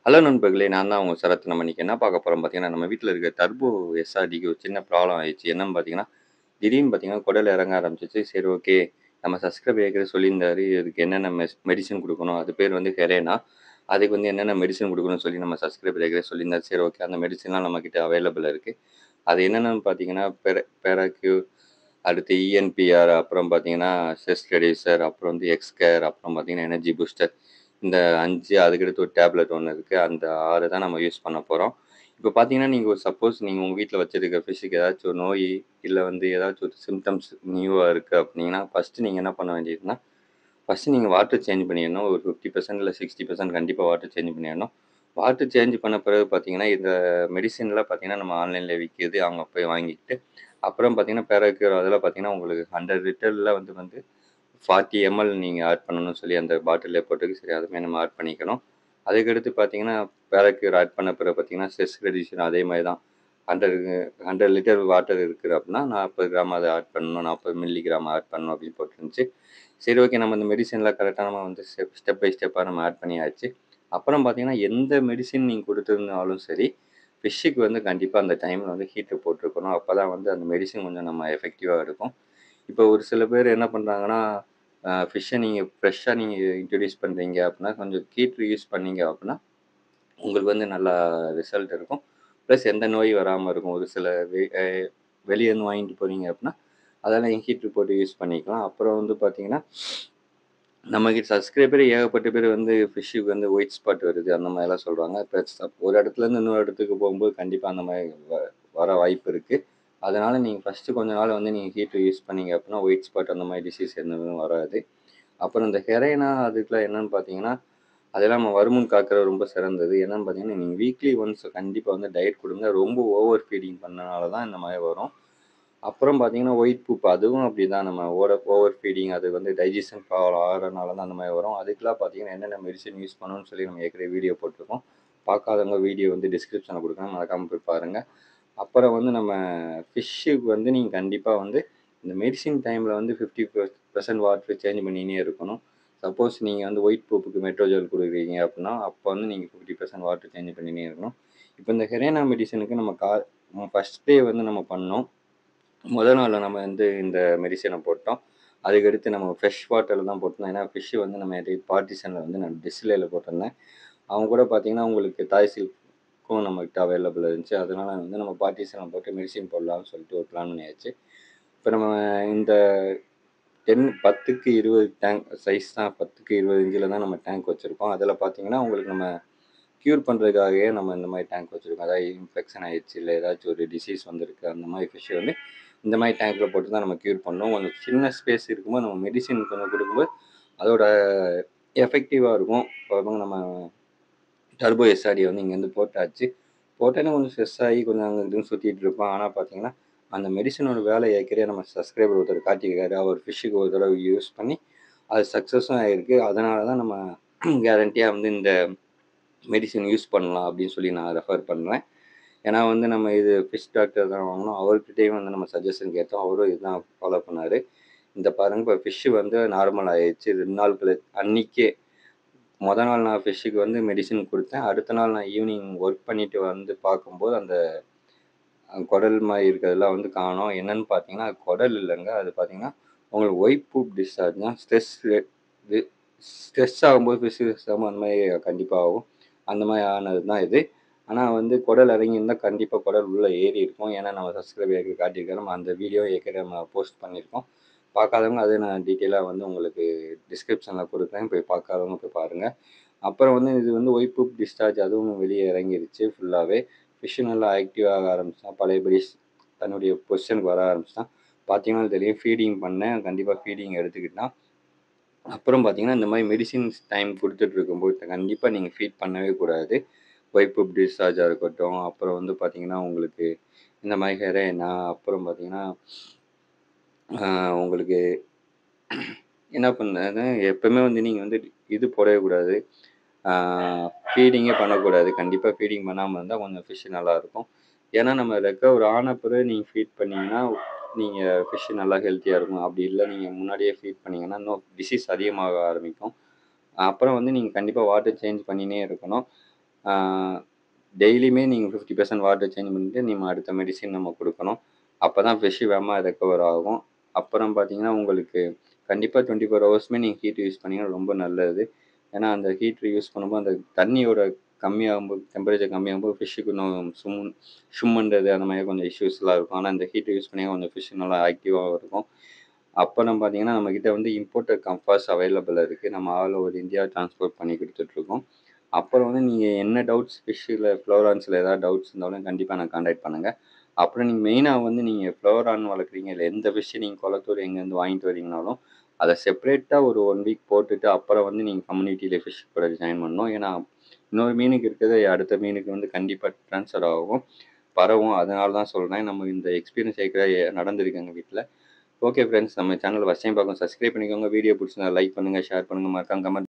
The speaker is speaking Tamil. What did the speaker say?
ஹலோ நண்பர்களே! நான் தான் உங்க சரத். நம்ம இன்னைக்கு என்ன பார்க்க போறோம் பார்த்தீங்கன்னா, நம்ம வீட்ல இருக்க டர்போ எஸ்ஆர்டிக்கு ஒரு சின்ன ப்ராப்ளம் ஆயிடுச்சு. என்னன்னு பார்த்தீங்கன்னா, திடீர்னு பார்த்தீங்கன்னா, குடல் இறங்க ஆரம்பிச்சுச்சு. சரி ஓகே. நம்ம சப்ஸ்கிரைபர் ஏற்கனவே சொல்லியிருந்தாரு. இதுக்கு என்னென்ன மெஸ் மெடிசின் குடுக்கணும். அது பேர் வந்து ஹெரேனா. அதுக்கு வந்து என்னென்ன மெடிசின் குடுக்கணும்னு சொல்லி நம்ம சப்ஸ்கிரைபர் ஏற்கனவே சொல்லியிருந்தாரு. சரி ஓகே. அந்த மெடிசின்லாம் நம்மகிட்ட அவைலபிளா இருக்கு. அது என்னென்னன்னு பார்த்தீங்கன்னா, பெர பெராக்யூ, அடுத்து இஎன்பிஆர், அப்புறம் பார்த்தீங்கன்னா, ஸ்ட்ரெஸ் ரெடியூசர், அப்புறம் வந்து எக்ஸ்கேர், அப்புறம் பார்த்தீங்கன்னா, எனர்ஜி பூஸ்டர். இந்த 5 அதுக்கடுத்து ஒரு டேப்லெட் ஒண்ணு இருக்கு. அந்த 6 தான் நம்ம யூஸ் பண்ண போறோம். இப்ப பார்த்தீங்கன்னா, நீங்க ஒரு சப்போஸ் நீங்க உங்க வீட்ல வச்சிருக்க ஃபிஷ்ஷுக்கு ஏதாச்சும் ஒரு நோய், இல்ல வந்து ஏதாச்சும் ஒரு சிம்ப்டம்ஸ் நியூவா இருக்கு அப்டின்னா, ஃபர்ஸ்ட்டு நீங்க என்ன பண்ண வேண்டியதுன்னா, ஃபர்ஸ்ட்டு நீங்க வாட்டர் சேஞ்ச் பண்ணிறணும். ஒரு 50% இல்ல 60% கண்டிப்பா வாட்டர் சேஞ்ச் பண்ணிறணும். வாட்டர் சேஞ்ச் பண்ண பிறகு பார்த்தீங்கன்னா, இந்த மெடிசின்லாம் பார்த்தீங்கன்னா, நம்ம ஆன்லைன்ல விக்கிது. அவங்க போய் வாங்கிக்கிட்டு, அப்புறம் பார்த்தீங்கன்னா, பெராக்யூர் அதெல்லாம் பார்த்தீங்கன்னா, உங்களுக்கு 100 லிட்டர்ல வந்து வந்து 40 எம்எல் நீங்க ஆட் பண்ணணும்னு சொல்லி அந்த பாட்டில்லே போட்டிருக்கு. சரி அதுமாரி நம்ம ஆட் பண்ணிக்கணும். அதுக்கடுத்து பார்த்தீங்கன்னா, பெராக்யூர் ஆட் பண்ண பிறகு பார்த்தீங்கன்னா, ஸ்ட்ரெஸ் ரெடியூசர் அதே மாரி தான். 100 100 லிட்டர் வாட்டர் இருக்குது அப்டின்னா, 40 கிராம் அத ஆட் பண்ணணும். 40 மில்லி கிராம் ஆட் பண்ணணும் அப்டின்னு போட்டிருந்துச்சு. சரி ஓகே. நம்ம இந்த மெடிசின்லாம் கரெக்ட்டா நம்ம வந்து ஸ்டெப் ஸ்டெப் பை ஸ்டெப்பா நம்ம ஆட் பண்ணியாச்சு. அப்புறம் பார்த்தீங்கன்னா, எந்த மெடிசின் நீங்க குடுத்திருந்தாலும் சரி, ஃபிஷ்ஷுக்கு வந்து கண்டிப்பா அந்த டைம்ல வந்து ஹீட்டர் போட்டுருக்கணும். அப்பதான் வந்து அந்த மெடிசின் கொஞ்சம் நம்ம எஃபெக்டிவா இருக்கும். இப்போ ஒரு சில பேர் என்ன பண்றாங்கன்னா, அ ஃபிஷ்ஷ நீங்க ஃப்ரெஷ்ஷா நீங்க இன்ட்ரோடியூஸ் பண்றீங்க அப்டின்னா, கொஞ்சம் ஹீட்டர் யூஸ் பண்ணீங்க அப்டின்னா, உங்களுக்கு வந்து நல்லா ரிசல்ட் இருக்கும். ப்ளஸ் எந்த நோயும் வராம இருக்கும். ஒரு சில வெ அ வெளியேருந்து வாங்கிட்டு போறீங்க அப்டின்னா, அதெல்லாம் ஹீட்டர் போட்டு யூஸ் பண்ணிக்கலாம். அப்புறம் வந்து பார்த்தீங்கன்னா, நம்மகிட்ட சப்ஸ்கிரைபரே ஏகப்பட்ட பேர் வந்து ஃபிஷ்ஷுக்கு வந்து ஒயிட் ஸ்பாட் வருது. அந்த மாரிலாம் சொல்றாங்க. இப்ப சப் ஒரு இடத்துலேருந்து இன்னொரு இடத்துக்கு போகும்போது கண்டிப்பா அந்த மாரி வ வர வாய்ப்பு இருக்கு. அதனால நீங்க ஃபர்ஸ்ட்டு கொஞ்ச நாள் வந்து நீங்க ஹீட்டர் யூஸ் பண்ணீங்க அப்டின்னா, ஒயிட் ஸ்பாட் அந்த மாரி டிசீஸ் எதுவும் வராது. அப்புறம் இந்த ஹெரேனா அதுக்கெல்லாம் என்னன்னு பார்த்தீங்கன்னா, அதெல்லாம் நம்ம வருமுன் காக்குறது ரொம்ப சிறந்தது. என்னன்னு பார்த்தீங்கன்னா, நீங்க வீக்லி ஒன்ஸ் கண்டிப்பா வந்து டயட் குடுங்க. ரொம்ப ஓவர் ஃபீடிங் பண்ணனால தான் இந்த மாரி வரும். அப்புறம் பார்த்தீங்கன்னா, ஒயிட் பூப் அதுவும் அப்டிதான். நம்ம ஓர ஓவர் ஃபீடிங் அது வந்து டைஜெஷன் ப்ராப்ளம் ஆகுறனால தான் அந்த மாரி வரும். அதுக்கெல்லாம் பார்த்தீங்கன்னா, என்னென்ன மெடிசின் யூஸ் பண்ணணும்னு சொல்லி நம்ம ஏற்கனவே வீடியோ போட்டிருக்கோம். பார்க்காதவங்க வீடியோ வந்து டிஸ்கிரிப்ஷன்ல குடுக்குறேன். மறக்காம போய் பாருங்க. அப்புறம் வந்து நம்ம ஃபிஷ்ஷுக்கு வந்து நீங்க கண்டிப்பா வந்து இந்த மெடிசின் டைம்ல வந்து 50% வாட்டர் சேஞ்ச் பண்ணினே இருக்கணும். சப்போஸ் நீங்க வந்து ஒயிட் பூப்புக்கு மெட்ரோஜெல் குடுக்குறீங்க அப்டின்னா, அப்ப வந்து நீங்க 50% வாட்டர் சேஞ்ச் பண்ணினே இருக்கணும். இப்ப இந்த ஹெரேனா மெடிசினுக்கு நம்ம கா ஃபர்ஸ்ட் டே வந்து நம்ம பண்ணோம். மொத நாள்ல நம்ம வந்து இந்த மெடிசின போட்டோம். அதுக்கடுத்து நம்ம ஃப்ரெஷ் வாட்டர்ல தான் போட்டோம். ஏன்னா, ஃபிஷ் வந்து நம்ம பார்ட்டிசன்ல வந்து நான் டிஸ்ப்ளேல போட்டிருந்தேன். அவங்க கூட பார்த்தீங்கன்னா, உங்களுக்கு தாய் சில்க்கும் நம்மகிட்ட அவைலபிள் இருந்துச்சு. அதனால வந்து நம்ம பார்ட்டிசன்ல போட்டு மெடிசின் போடலாம்னு சொல்லிட்டு ஒரு பிளான் பண்ணியாச்சு. இப்ப நம்ம இந்த 10 10க்கு 20 டேங்க் சைஸ் தான் 10க்கு 20 இன்ச்சுல தான் நம்ம டேங்க் வச்சிருக்கோம். அதில பார்த்தீங்கன்னா, உங்களுக்கு நம்ம கியூர் பண்றதுக்காகவே நம்ம இந்த மாரி டேங்க் வச்சிருக்கோம். அதாவது இன்ஃபெக்ஷன் ஆயிடுச்சு, இல்ல ஏதாச்சும் ஒரு டிசீஸ் வந்திருக்கு. அந்த மாரி ஃபிஷ் வந்து இந்த மாரி டேங்க்ல போட்டு தான் நம்ம கியூர் பண்ணோம். கொஞ்சம் சின்ன ஸ்பேஸ் இருக்கும்போது நம்ம மெடிசின் கொஞ்சம் குடுக்கும்போது, அதோட எஃபெக்டிவா இருக்கும். பாருங்க நம்ம டர்போ எஸ்ஆர்டிய வந்து இங்கேருந்து போட்டாச்சு. போட்டோனே கொஞ்சம் ஸ்ட்ரெஸ் ஆகி கொஞ்சம் அங்க இங்கன்னு சுத்திட்டு இருப்பான். ஆனா பார்த்தீங்கன்னா, அந்த மெடிசினோட வேலை ஏற்கனவே நம்ம சப்ஸ்கிரைபர் ஒருத்தர் காட்டியிருக்காரு. அவர் ஃபிஷ்ஷுக்கு ஒரு தடவ யூஸ் பண்ணி, அது சக்சஸும் ஆயிருக்கு. அதனால தான் நம்ம கேரண்டியா வந்து இந்த மெடிசின் யூஸ் பண்ணலாம் அப்டின்னு சொல்லி நான் ரெஃபர் பண்றேன். ஏன்னா வந்து நம்ம இது ஃபிஷ் டாக்டர் தான் வாங்குனோம். அவர்கிட்டயும் வந்து நம்ம சஜஷன் கேட்டோம். அவரும் இதுதான் ஃபாலோ பண்ணாரு. இந்த பாருங்க இப்ப ஃபிஷ் வந்து நார்மல் ஆயிருச்சு. 2 நாள் கழி அன்னைக்கே மொத நாள் நான் ஃபிஷ்ஷுக்கு வந்து மெடிசின் குடுத்தேன். அடுத்த நாள் நான் ஈவினிங் ஒர்க் பண்ணிட்டு வந்து பார்க்கும்போது, அந்த குடல் மாரி இருக்கிறதெல்லாம் வந்து காணோம். என்னன்னு பார்த்தீங்கன்னா, அது குடல் இல்லங்க. அது பார்த்தீங்கன்னா, உங்களுக்கு ஒயிட் பூப் டிஸ்சார்ஜ் தான். ஸ்ட்ரெஸ் இது ஸ்ட்ரெஸ் ஆகும்போது ஃபிஷ் அந்த மாரி கண்டிப்பா ஆகும். அந்த மாரி ஆனது தான் இது. ஆனா வந்து குடல் இறங்கியிருந்தா கண்டிப்பா குடல் உள்ள ஏறி இருக்கும். ஏன்னா, நம்ம சப்ஸ்கிரைபர் ஏற்கனவே காட்டியிருக்காரு. நம்ம அந்த வீடியோ ஏற்கனவே நம்ம போஸ்ட் பண்ணியிருக்கோம். பார்க்காதவங்க அதை நான் டீட்டெயிலா வந்து உங்களுக்கு டிஸ்கிரிப்ஷன்ல குடுக்குறேன். போய் பார்க்காதவங்க போய் பாருங்க. அப்புறம் வந்து இது வந்து ஒயிட் பூப் டிஸ்சார்ஜ் அதுவும் வெளிய இறங்கிருச்சு ஃபுல்லாவே. ஃபிஷ் நல்லா ஆக்டிவா ஆக ஆரம்பிச்சுட்டான். பழையபடி தன்னுடைய பொசிஷனுக்கு வர ஆரம்பிச்சுட்டான். பார்த்தீங்கன்னா தெரியும் ஃபீடிங் பண்ணேன். கண்டிப்பா ஃபீடிங் எடுத்துக்கிட்டான். அப்புறம் பார்த்தீங்கன்னா, இந்த மாரி மெடிசின்ஸ் டைம் குடுத்துட்டு இருக்கும்போது கண்டிப்பா நீங்க ஃபீட் பண்ணவே கூடாது. ஒயிட் பூப் டிஸ்சார்ஜா இருக்கட்டும், அப்புறம் வந்து பார்த்தீங்கன்னா, உங்களுக்கு இந்த மாரி ஹெரேனா, அப்புறம் பார்த்தீங்கன்னா, ஆ உங்களுக்கு என்ன பண்ணது எப்பவுமே வந்து நீங்க வந்து இது போடவே கூடாது. ஆ ஃபீடிங்கே பண்ணக்கூடாது. கண்டிப்பா ஃபீடிங் பண்ணாம இருந்தா கொஞ்சம் ஃபிஷ் நல்லாயிருக்கும். ஏன்னா, நம்ம ரெக்கவர் ஆன பிறகு நீங்க ஃபீட் பண்ணீங்கன்னா, நீங்க ஃபிஷ் நல்லா ஹெல்த்தியா இருக்கும். அப்படி இல்ல நீங்க முன்னாடியே ஃபீட் பண்ணீங்கன்னா, இன்னும் டிசீஸ் அதிகமாக ஆரம்பிக்கும். அப்புறம் வந்து நீங்க கண்டிப்பா வாட்டர் சேஞ்ச் பண்ணினே இருக்கணும். டெய்லியுமே நீங்கள் ஃபிஃப்டி பர்சன்ட் வாட்டர் சேஞ்ச் பண்ணிட்டு நீங்கள் அடுத்த மெடிசின் நம்ம கொடுக்கணும் அப்போ தான் ஃபிஷ்ஷு வேகமாக ரெக்கவர் ஆகும் அப்புறம் பார்த்தீங்கன்னா உங்களுக்கு கண்டிப்பாக டுவெண்ட்டி ஃபோர் ஹவர்ஸுமே நீங்கள் ஹீட் யூஸ் பண்ணிங்கன்னா ரொம்ப நல்லது ஏன்னா அந்த ஹீட்ரு யூஸ் பண்ணும்போது அந்த தண்ணியோட கம்மியாகும்போது டெம்பரேச்சர் கம்மியாகும்போது ஃபிஷ்ஷுக்கு இன்னும் சும் சும்முன்றது அந்த மாதிரி கொஞ்சம் இஷ்யூஸ்லாம் இருக்கும் ஆனால் இந்த ஹீட்டர் யூஸ் பண்ணி கொஞ்சம் ஃபிஷ் நல்லா ஆக்டிவாக இருக்கும் அப்புறம் பார்த்தீங்கன்னா நம்மக்கிட்ட வந்து இம்போர்ட்டட் கம்ஃபாஸ் அவைலபிள் இருக்குது நம்ம ஆல் ஓவர் இந்தியா ட்ரான்ஸ்போர்ட் பண்ணி கொடுத்துட்ருக்கோம் அப்புறம் வந்து நீங்கள் என்ன டவுட்ஸ் ஃபிஷ்ஷில் ஃப்ளோரான்ஸில் ஏதாவது டவுட்ஸ் இருந்தாலும் கண்டிப்பாக நான் காண்டாக்ட் பண்ணுங்கள் அப்புறம் நீங்கள் மெயினாக வந்து நீங்கள் ஃப்ளோரான் வளர்க்குறீங்க இல்லை எந்த ஃபிஷ்ஷை நீங்கள் குளத்தூர் எங்கேருந்து வாங்கிட்டு வரீங்கனாலும் அதை செப்பரேட்டாக ஒரு ஒன் வீக் போட்டுட்டு அப்புறம் வந்து நீங்கள் கம்யூனிட்டியில் ஃபிஷ் கூட ஜாயின் பண்ணணும் ஏன்னா இன்னொரு மீனுக்கு இருக்கிறது அடுத்த மீனுக்கு வந்து கண்டிப்பாக ட்ரான்ஸ்ஃபர் ஆகும் பரவும் அதனால தான் சொல்கிறேன் நம்ம இந்த எக்ஸ்பீரியன்ஸ் ஏற்கனவே நடந்திருக்கு எங்கள் வீட்டில் ஓகே ஃப்ரெண்ட்ஸ் நம்ம சேனல் ஃபஸ்ட் டைம் பார்க்கணும் சப்ஸ்கிரைப் பண்ணிக்கோங்க வீடியோ பிடிச்சிருந்தா லைக் பண்ணுங்கள் ஷேர் பண்ணுங்கள் மறக்காம கமெண்ட்